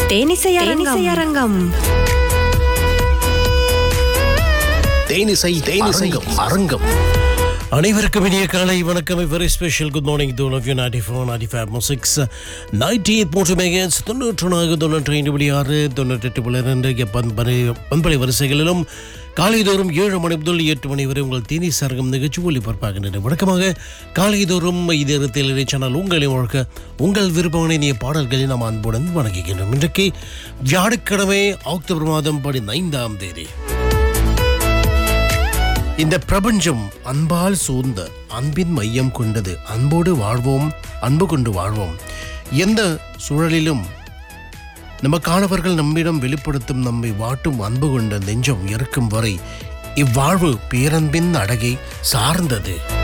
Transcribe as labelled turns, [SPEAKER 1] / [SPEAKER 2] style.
[SPEAKER 1] தேனிசையரங்கம்
[SPEAKER 2] தேனிசை தேனிசை அரங்கம்
[SPEAKER 3] அனைவருக்கும் இனிய காலை வணக்கம் வெரி ஸ்பெஷல் குட் மார்னிங் தோல் of you ninety four ninety five six ninety eight மூன்று மேகன்ஸ் தொண்ணூற்று நான்கு தொண்ணூற்றி ஐந்து புள்ளி ஆறு தொண்ணூற்றெட்டு புள்ளி ரெண்டு பண்பலை பண்பலை வரிசைகளிலும் காலைதோறும் ஏழு மணி முதல் எட்டு மணி வரை உங்கள் தேனி சரகம் நிகழ்ச்சி ஒளிபரப்பாகின்றன வழக்கமாக காலைதோறும் இது சேனல் சேனல் உங்களை வழக்க உங்கள் விருப்பமான இனிய பாடல்களை நாம் அன்புடன் வணங்குகின்றோம் இன்றைக்கு வியாழக்கிழமை அக்டோபர் மாதம் பதினைந்தாம் தேதி இந்த பிரபஞ்சம் அன்பால் சூழ்ந்த அன்பின் மையம் கொண்டது அன்போடு வாழ்வோம் அன்பு கொண்டு வாழ்வோம் எந்த சூழலிலும் நமக்கானவர்கள் நம்மிடம் வெளிப்படுத்தும் நம்மை வாட்டும் அன்பு கொண்ட நெஞ்சம் இருக்கும் வரை இவ்வாழ்வு பேரன்பின் அழகை சார்ந்தது